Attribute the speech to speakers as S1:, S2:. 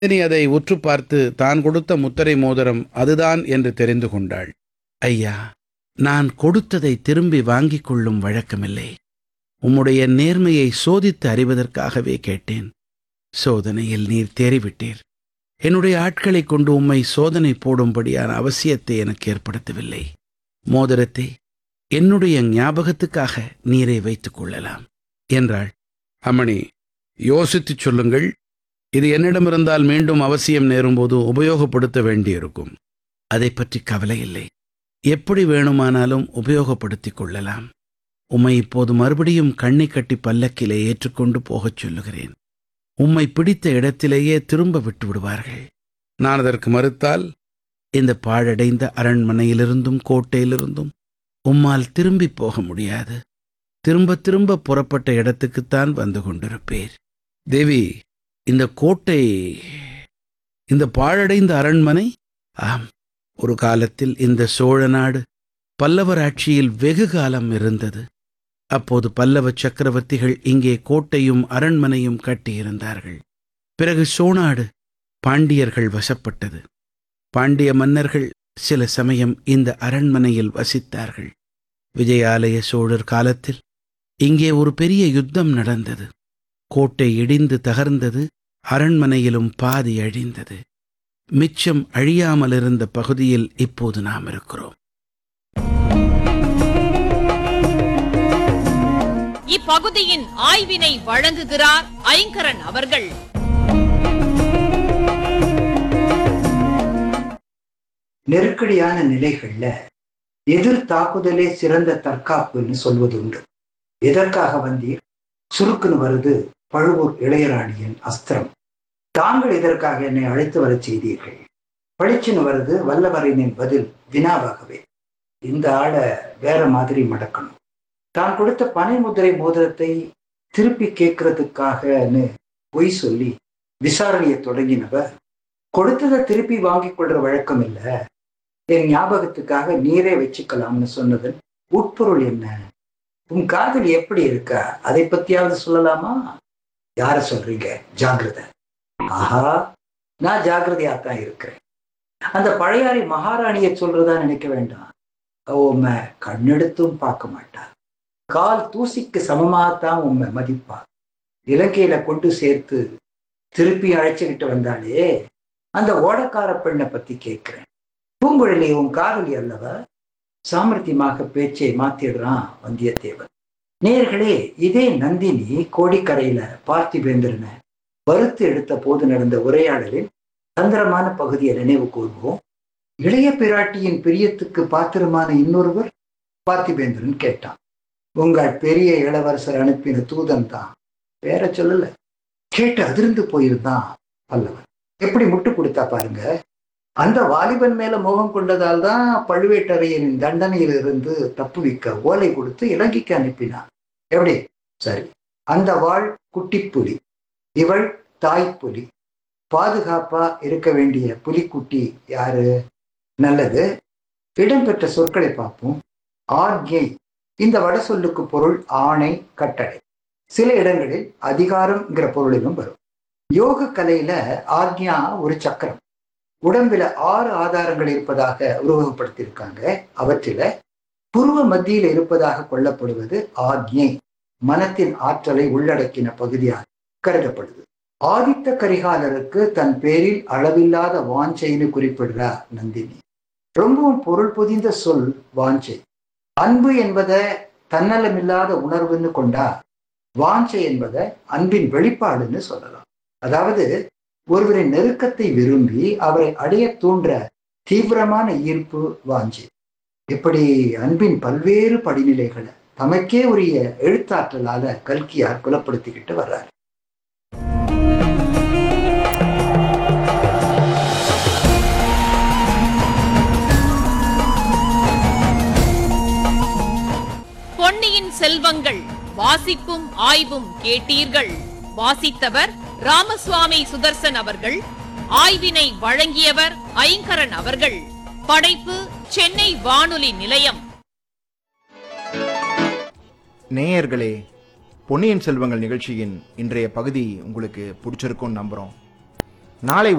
S1: நந்தினி அதை உற்று பார்த்து தான் கொடுத்த முத்திரை மோதிரம் அதுதான் என்று தெரிந்து கொண்டாள் ஐயா நான் கொடுத்ததை திரும்பி வாங்கிக் கொள்ளும் வழக்கமில்லை உம்முடைய நேர்மையை சோதித்து அறிவதற்காகவே கேட்டேன் சோதனையில் நீர் தேறிவிட்டீர் என்னுடைய ஆட்களைக் கொண்டு உம்மை சோதனை போடும்படியான அவசியத்தை எனக்கு ஏற்படுத்தவில்லை மோதிரத்தை என்னுடைய ஞாபகத்துக்காக நீரை வைத்துக் கொள்ளலாம் என்றாள் அம்மணி யோசித்துச் சொல்லுங்கள் இது என்னிடமிருந்தால் மீண்டும் அவசியம் நேரும்போது உபயோகப்படுத்த வேண்டியிருக்கும் அதைப் பற்றி கவலை இல்லை எப்படி வேணுமானாலும் உபயோகப்படுத்திக் கொள்ளலாம் உம்மை இப்போது மறுபடியும் கண்ணை கட்டி பல்லக்கிலே ஏற்றுக்கொண்டு போகச் சொல்லுகிறேன் உம்மை பிடித்த இடத்திலேயே திரும்ப விட்டு விடுவார்கள் நான் அதற்கு மறுத்தால் இந்த பாழடைந்த அரண்மனையிலிருந்தும் கோட்டையிலிருந்தும் உம்மால் திரும்பி போக முடியாது திரும்ப திரும்ப புறப்பட்ட இடத்துக்குத்தான் வந்து கொண்டிருப்பேர் தேவி இந்த கோட்டை இந்த பாழடைந்த அரண்மனை ஆம் ஒரு காலத்தில் இந்த சோழ நாடு பல்லவர் ஆட்சியில் வெகு காலம் இருந்தது அப்போது பல்லவ சக்கரவர்த்திகள் இங்கே கோட்டையும் அரண்மனையும் கட்டியிருந்தார்கள் பிறகு சோநாடு பாண்டியர்கள் வசப்பட்டது பாண்டிய மன்னர்கள் சில சமயம் இந்த அரண்மனையில் வசித்தார்கள் விஜயாலய சோழர் காலத்தில் இங்கே ஒரு பெரிய யுத்தம் நடந்தது கோட்டை இடிந்து தகர்ந்தது அரண்மனையிலும் பாதி அழிந்தது மிச்சம் அழியாமல் இருந்த பகுதியில் இப்போது நாம் இருக்கிறோம்
S2: இப்பகுதியின் ஆய்வினை வழங்குகிறார் ஐங்கரன் அவர்கள்
S3: நெருக்கடியான நிலைகள்ல எதிர் தாக்குதலே சிறந்த தற்காப்புன்னு சொல்வது உண்டு எதற்காக வந்தீர் சுருக்குன்னு வருது பழுவூர் இளையராணியின் அஸ்திரம் தாங்கள் இதற்காக என்னை அழைத்து வரச் செய்தீர்கள் பளிச்சுன்னு வருது வல்லவரையனின் பதில் வினாவாகவே இந்த ஆளை வேற மாதிரி மடக்கணும் தான் கொடுத்த பனை முதிரை மோதிரத்தை திருப்பி கேட்கறதுக்காகன்னு பொய் சொல்லி விசாரணையை தொடங்கினவர் கொடுத்ததை திருப்பி வாங்கிக் கொள்ற வழக்கம் இல்ல என் ஞாபகத்துக்காக நீரே வச்சுக்கலாம்னு சொன்னதன் உட்பொருள் என்ன உன் காதல் எப்படி இருக்கா அதை பத்தியாவது சொல்லலாமா யார சொல்றீங்க ஜாகிரதை ஆஹா நான் ஜாகிரதையா தான் இருக்கிறேன் அந்த பழையாறை மகாராணியை சொல்றதா நினைக்க வேண்டாம் அவ உண்மை கண்ணெடுத்தும் பார்க்க மாட்டா கால் தூசிக்கு சமமாகத்தான் உண்மை மதிப்பா இலங்கையில கொண்டு சேர்த்து திருப்பி அழைச்சுக்கிட்டு வந்தாலே அந்த ஓடக்கார பெண்ணை பத்தி கேட்கிறேன் பூங்குழலி உன் காதலி அல்லவா சாமர்த்தியமாக பேச்சை மாத்திடுறான் வந்தியத்தேவன் நேர்களே இதே நந்தினி கோடிக்கரையில பார்த்திபேந்திரனை வறுத்து எடுத்த போது நடந்த உரையாடலின் தந்திரமான பகுதியை நினைவு கூர்வோம் இளைய பிராட்டியின் பிரியத்துக்கு பாத்திரமான இன்னொருவர் பார்த்திபேந்திரன் கேட்டான் உங்கள் பெரிய இளவரசர் அனுப்பின தூதன் தான் வேற சொல்லல கேட்டு அதிர்ந்து போயிருந்தான் பல்லவன் எப்படி முட்டு கொடுத்தா பாருங்க அந்த வாலிபன் மேல மோகம் கொண்டதால் தான் பழுவேட்டரையனின் தண்டனையிலிருந்து தப்புவிக்க ஓலை கொடுத்து இலங்கைக்கு அனுப்பினான் எப்படி சரி அந்த வாழ் குட்டிப்புலி இவள் தாய்ப்புலி பாதுகாப்பா இருக்க வேண்டிய புலிக்குட்டி யாரு நல்லது இடம்பெற்ற சொற்களை பார்ப்போம் ஆர்கை இந்த வட சொல்லுக்கு பொருள் ஆணை கட்டளை சில இடங்களில் அதிகாரம்ங்கிற பொருளிலும் வரும் யோக கலையில ஆக்ஞா ஒரு சக்கரம் உடம்பில ஆறு ஆதாரங்கள் இருப்பதாக உருவகப்படுத்தியிருக்காங்க அவற்றில புருவ மத்தியில் இருப்பதாக கொள்ளப்படுவது ஆக்ஞை மனத்தின் ஆற்றலை உள்ளடக்கின பகுதியாக கருதப்படுது ஆதித்த கரிகாலருக்கு தன் பேரில் அளவில்லாத வாஞ்சைன்னு குறிப்பிடுறா நந்தினி ரொம்பவும் பொருள் பொதிந்த சொல் வாஞ்சை அன்பு என்பதை தன்னலமில்லாத உணர்வுன்னு கொண்டா வாஞ்சை என்பதை அன்பின் வெளிப்பாடுன்னு சொல்லலாம் அதாவது ஒருவரின் நெருக்கத்தை விரும்பி அவரை அடைய தூண்டுற தீவிரமான ஈர்ப்பு வாஞ்சை இப்படி அன்பின் பல்வேறு படிநிலைகளை தமக்கே உரிய எழுத்தாற்றலால கல்கியார் குலப்படுத்திக்கிட்டு வர்றார்
S2: பொன்னியின் செல்வங்கள் வாசிப்பும் ஆய்வும் கேட்டீர்கள் வாசித்தவர் ராமசுவாமி சுதர்சன் அவர்கள் ஆய்வினை வழங்கியவர் ஐங்கரன் அவர்கள் படைப்பு சென்னை வானொலி நிலையம்
S4: நேயர்களே பொன்னியின் செல்வங்கள் நிகழ்ச்சியின் இன்றைய பகுதி உங்களுக்கு பிடிச்சிருக்கும்னு நம்புகிறோம் நாளை